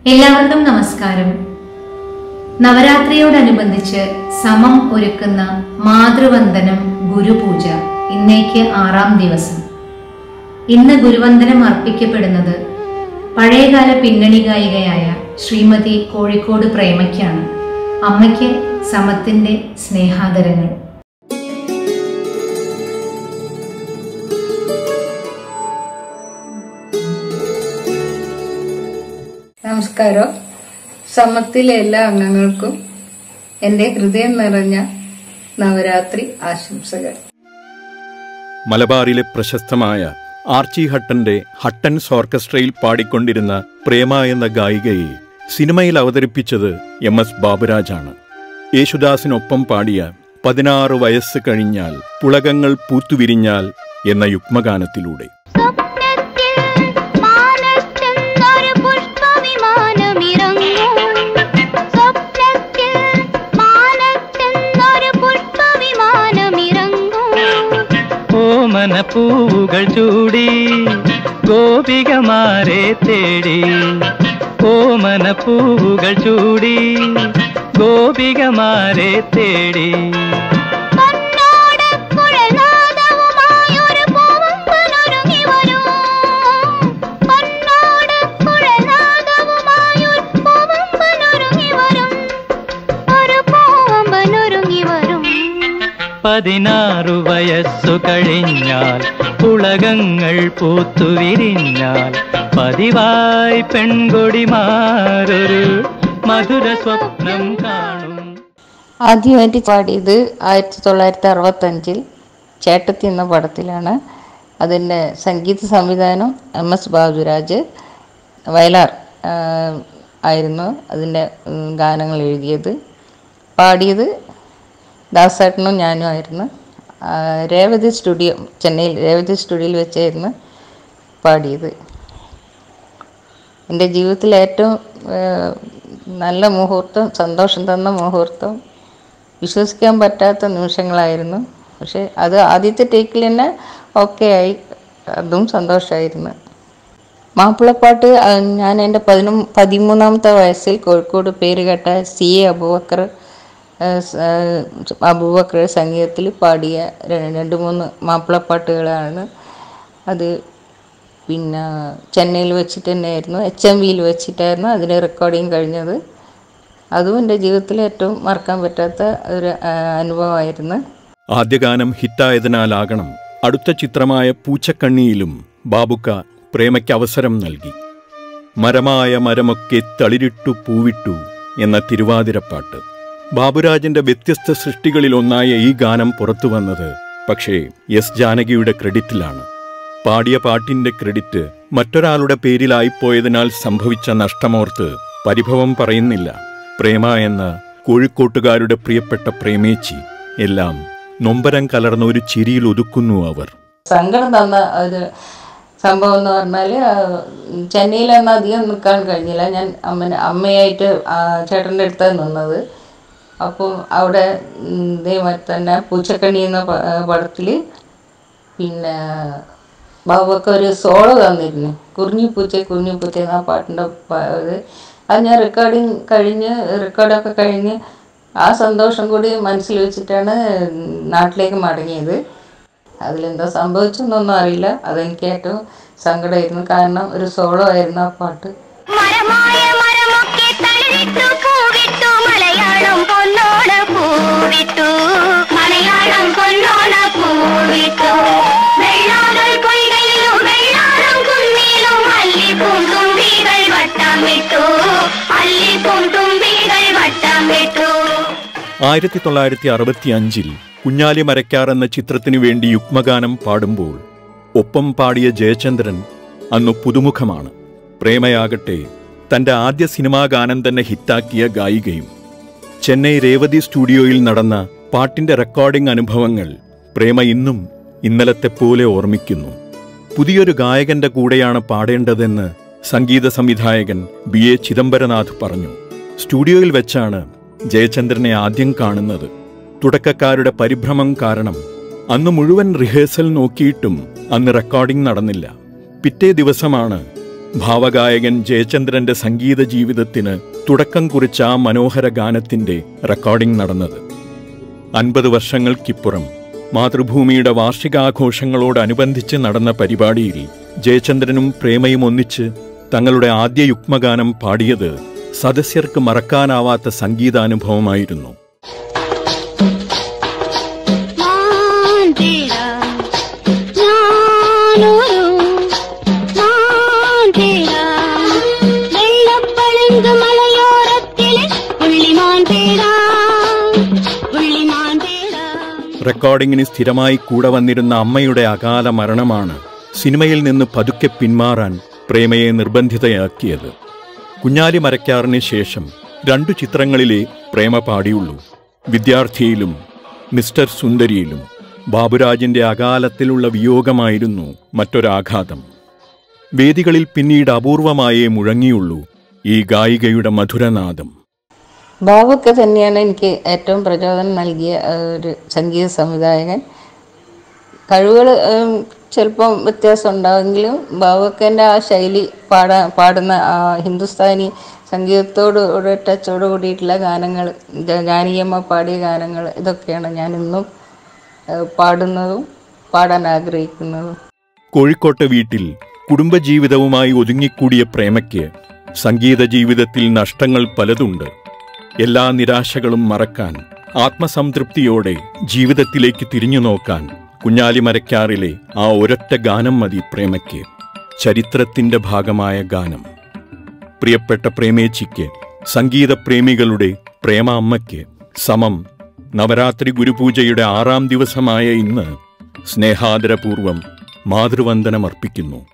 എല്ലാവർക്കും നമസ്കാരം നവരാത്രിയോടനുബന്ധിച്ച് സമം ഒരുക്കുന്ന മാതൃവന്ദനം ഗുരുപൂജ ഇന്നേക്ക് ആറാം ദിവസം ഇന്ന് ഗുരുവന്ദനം അർപ്പിക്കപ്പെടുന്നത് പഴയകാല പിന്നണി ഗായികയായ ശ്രീമതി കോഴിക്കോട് പ്രേമയ്ക്കാണ് അമ്മയ്ക്ക് സമത്തിന്റെ സ്നേഹാദരങ്ങൾ നമസ്കാരം സമത്തിലെ എല്ലാ അംഗങ്ങൾക്കും എന്റെ ഹൃദയം നിറഞ്ഞ നവരാത്രി ആശംസകൾ മലബാറിലെ പ്രശസ്തമായ ആർച്ചി ഹട്ടന്റെ ഹട്ടൻസ് ഓർക്കസ്ട്രയിൽ പാടിക്കൊണ്ടിരുന്ന പ്രേമ എന്ന ഗായികയെ സിനിമയിൽ അവതരിപ്പിച്ചത് എം എസ് ബാബുരാജാണ് യേശുദാസിനൊപ്പം പാടിയ പതിനാറ് വയസ്സ് കഴിഞ്ഞാൽ പുളകങ്ങൾ പൂത്തുവിരിഞ്ഞാൽ എന്ന യുഗ്മഗാനത്തിലൂടെ സ്വപ്നത്തിൽ മാനത്തെന്നൊരു പുഷ്പവിമാനമിറങ്ങും സ്വപ്നത്തിൽ മാനത്തെന്നൊരു പുഷ്പവിമാനമിറങ്ങും ഓമന പൂവുകൾ ചൂടി ഗോപികമാരെ തേടി ഓമന പൂവുകൾ ചൂടി ഗോപികമാരെ തേടി പൊന്നോട് കുഴൽനാദവുമായൊരു പൂവമ്പനൊരുങ്ങി വരും പൊന്നോട് കുഴൽനാദവുമായൊരു പൂവമ്പനൊരുങ്ങി വരും ഒരു പൂവമ്പനൊരുങ്ങി വരും പതിനാറു വയസ്സു കഴിഞ്ഞാൽ പുളകങ്ങൾ പൂത്തുവിരിഞ്ഞാൽ പതിവായി പെൺകൊടിമാരൊരു മധുര സ്വപ്നം കാണും ആദ്യമായിട്ട് പാടിയത് ആയിരത്തി തൊള്ളായിരത്തി അറുപത്തഞ്ചിൽ ചേട്ടത്തി എന്ന പടത്തിലാണ് അതിൻ്റെ സംഗീത സംവിധാനം എം എസ് ബാബുരാജ് വയലാർ ആ, ആയിരുന്നു അതിൻ്റെ ഉം, ഗാനങ്ങൾ എഴുതിയത് പാടിയത് ദാസേട്ടനും ഞാനും ആയിരുന്നു ആ, രേവതി സ്റ്റുഡിയോ ചെന്നൈയിൽ രേവതി സ്റ്റുഡിയോയിൽ വെച്ചായിരുന്നു പാടിയത് എൻ്റെ ജീവിതത്തിലെ ഏറ്റവും ഏഹ്, നല്ല മുഹൂർത്തം സന്തോഷം തന്ന മുഹൂർത്തം വിശ്വസിക്കാൻ പറ്റാത്ത നിമിഷങ്ങളായിരുന്നു പക്ഷേ അത് ആദ്യത്തെ ടേക്കിൽ തന്നെ ഓക്കെ ആയി അതും സന്തോഷമായിരുന്നു മാപ്പിളപ്പാട്ട് ആ, ഞാൻ എൻ്റെ പതിനു പതിമൂന്നാമത്തെ വയസ്സിൽ കോഴിക്കോട് പേര് കേട്ട സി എ അബൂബക്കർ ആ, സ- ആ, അബൂബക്കർ സംഗീതത്തിൽ പാടിയ ര- രണ്ട് മൂന്ന് മാപ്പിളപ്പാട്ടുകളാണ് അത് പിന്നെ ചെന്നൈയിൽ വെച്ചിട്ട് തന്നെയായിരുന്നു എച്ച് എം വിയിൽ വെച്ചിട്ടായിരുന്നു അതിൻ്റെ റെക്കോർഡിങ് കഴിഞ്ഞത് അതും എൻ്റെ ജീവിതത്തിൽ ഏറ്റവും മറക്കാൻ പറ്റാത്ത ഒരു ആ, അനുഭവമായിരുന്നു ആദ്യഗാനം ഹിറ്റായതിനാലാകണം അടുത്ത ചിത്രമായ പൂച്ചക്കണ്ണിയിലും ബാബുക്ക പ്രേമയ്ക്ക് അവസരം നൽകി മരമായ മരമൊക്കെ തളിരിട്ടു പൂവിട്ടു എന്ന തിരുവാതിരപ്പാട്ട് ബാബുരാജിന്റെ വ്യത്യസ്ത സൃഷ്ടികളിലൊന്നായ ഈ ഗാനം പുറത്തു വന്നത് പക്ഷേ എസ് ജാനകിയുടെ ക്രെഡിറ്റിലാണ് പാടിയ പാട്ടിന്റെ ക്രെഡിറ്റ് മറ്റൊരാളുടെ പേരിലായിപ്പോയതിനാൽ സംഭവിച്ച നഷ്ടമോർത്ത് പരിഭവം പറയുന്നില്ല പ്രേമ എന്ന കോഴിക്കോട്ടുകാരുടെ പ്രിയപ്പെട്ട പ്രേമേച്ചി എല്ലാം നൊമ്പരം കലർന്ന ഒരു ചിരിയിൽ ഒതുക്കുന്നു അവർ സങ്കടം തന്ന ഒരു സംഭവം എന്ന് പറഞ്ഞാൽ ചെന്നൈയിലൊന്നും അധികം നിൽക്കാൻ കഴിഞ്ഞില്ല ഞാൻ അമ്മ അമ്മയായിട്ട് ആ, ചേട്ടൻ്റെ അടുത്താണ് നിന്നത് അപ്പം അവിടെ ഉം, ഇതേമാതിരി തന്നെ പൂച്ചക്കണ്ണി എന്ന പടത്തിൽ പിന്നെ ബാബുക്ക് ഒരു സോളോ തന്നിരുന്നു കുറിഞ്ഞി പൂച്ച കുറിഞ്ഞി പൂച്ച എന്ന പാട്ടിൻ്റെ ഇത് അത് ഞാൻ റെക്കോർഡിങ് കഴിഞ്ഞ് റെക്കോർഡൊക്കെ കഴിഞ്ഞ് ആ സന്തോഷം കൂടി മനസ്സിൽ വെച്ചിട്ടാണ് നാട്ടിലേക്ക് മടങ്ങിയത് അതിലെന്താ സംഭവിച്ചെന്നൊന്നും അറിയില്ല അതെനിക്ക് ഏറ്റവും സങ്കടമായിരുന്നു കാരണം ഒരു സോളോ ആയിരുന്നു ആ പാട്ട് മരമായ മരമൊക്കെ തളിരിട്ടു പൂവിട്ടു മലയാളം പൊന്നോണ പൂവിട്ടു മലയാളം പൊന്നോണ പൂവിട്ടു വെള്ളാടൽ പൊയ്കയിലും വെള്ളാടം കുന്നിലും അല്ലിപ്പൂം തുമ്പികൾ വട്ടം വിട്ടു അല്ലിപ്പൂം തുമ്പികൾ വട്ടം വിട്ടു ആയിരത്തി തൊള്ളായിരത്തി അറുപത്തി അഞ്ചിൽ കുഞ്ഞാലി മരക്കാർ എന്ന ചിത്രത്തിനു വേണ്ടി യുഗ്മഗാനം പാടുമ്പോൾ ഒപ്പം പാടിയ ജയചന്ദ്രൻ അന്ന് പുതുമുഖമാണ് പ്രേമയാകട്ടെ തന്റെ ആദ്യ സിനിമാ ഗാനം തന്നെ ഹിറ്റാക്കിയ ഗായികയും ചെന്നൈ രേവതി സ്റ്റുഡിയോയിൽ നടന്ന പാട്ടിന്റെ റെക്കോർഡിംഗ് അനുഭവങ്ങൾ പ്രേമ ഇന്നും ഇന്നലത്തെ പോലെ ഓർമ്മിക്കുന്നു പുതിയൊരു ഗായകന്റെ കൂടെയാണ് പാടേണ്ടതെന്ന് സംഗീത സംവിധായകൻ ബി എ ചിദംബരനാഥ് പറഞ്ഞു സ്റ്റുഡിയോയിൽ വെച്ചാണ് ജയചന്ദ്രനെ ആദ്യം കാണുന്നത് തുടക്കക്കാരുടെ പരിഭ്രമം കാരണം അന്ന് മുഴുവൻ റിഹേഴ്സൽ നോക്കിയിട്ടും അന്ന് റെക്കോർഡിംഗ് നടന്നില്ല പിറ്റേ ദിവസമാണ് ഭാവഗായകൻ ജയചന്ദ്രന്റെ സംഗീത ജീവിതത്തിന് തുടക്കം കുറിച്ച ആ മനോഹര ഗാനത്തിന്റെ റെക്കോർഡിംഗ് നടന്നത് അൻപത് വർഷങ്ങൾക്കിപ്പുറം മാതൃഭൂമിയുടെ വാർഷികാഘോഷങ്ങളോടനുബന്ധിച്ച് നടന്ന പരിപാടിയിൽ ജയചന്ദ്രനും പ്രേമയും ഒന്നിച്ച് തങ്ങളുടെ ആദ്യ യുഗ്മഗാനം പാടിയത് സദസ്യർക്ക് മറക്കാനാവാത്ത സംഗീതാനുഭവമായിരുന്നു മാന്തേര ഞാനൊരു മാന്തേര വെള്ളപ്പളുങ്ക് മലയോരത്തിലെ പുള്ളിമാൻ പേര പുള്ളിമാൻ പേര റെക്കോർഡിങ്ങിന് സ്ഥിരമായി കൂടെ വന്നിരുന്ന അമ്മയുടെ അകാല മരണമാണ് സിനിമയിൽ നിന്ന് പതുക്കെ പിന്മാറാൻ പ്രേമയെ നിർബന്ധിതയാക്കിയത് കുഞ്ഞാലി മരക്കാറിന് ശേഷം രണ്ടു ചിത്രങ്ങളിലെ പ്രേമ പാടിയുള്ളൂ വിദ്യാർത്ഥിയിലും മിസ്റ്റർ സുന്ദരിയിലും ബാബുരാജിന്റെ അകാലത്തിലുള്ള വിയോഗമായിരുന്നു മറ്റൊരാഘാതം വേദികളിൽ പിന്നീട് അപൂർവമായേ മുഴങ്ങിയുള്ളൂ ഈ ഗായികയുടെ മധുരനാദം ബാബുക്ക് തന്നെയാണ് എനിക്ക് ഏറ്റവും പ്രചോദനം നൽകിയ ആ, ഒരു സംഗീത സംവിധായകൻ കഴിവുകൾ ചിലപ്പം വ്യത്യാസം ഉണ്ടാവെങ്കിലും ബാബുക്കൻ്റെ ആ ശൈലി പാടാ പാടുന്ന ആ ഹിന്ദുസ്ഥാനി സംഗീതത്തോട് ഒരു ടച്ചോട് കൂടിയിട്ടുള്ള ഗാനങ്ങൾ ജാനകിയമ്മ പാടിയ ഗാനങ്ങൾ ഇതൊക്കെയാണ് ഞാൻ ഇന്നും ആ, പാടുന്നതും പാടാൻ ആഗ്രഹിക്കുന്നതും കോഴിക്കോട്ടെ വീട്ടിൽ കുടുംബജീവിതവുമായി ഒതുങ്ങിക്കൂടിയ പ്രേമയ്ക്ക് സംഗീത ജീവിതത്തിൽ നഷ്ടങ്ങൾ പലതുണ്ട് എല്ലാ നിരാശകളും മറക്കാൻ ആത്മസംതൃപ്തിയോടെ ജീവിതത്തിലേക്ക് തിരിഞ്ഞു നോക്കാൻ കുഞ്ഞാലി മരക്കാറിലെ ആ ഒരൊറ്റ ഗാനം മതി പ്രേമയ്ക്ക് ചരിത്രത്തിന്റെ ഭാഗമായ ഗാനം പ്രിയപ്പെട്ട പ്രേമേച്ചിക്ക് സംഗീത പ്രേമികളുടെ പ്രേമ അമ്മയ്ക്ക് സമം നവരാത്രി ഗുരുപൂജയുടെ ആറാം ദിവസമായ ഇന്ന് സ്നേഹാദരപൂർവം മാതൃവന്ദനമർപ്പിക്കുന്നു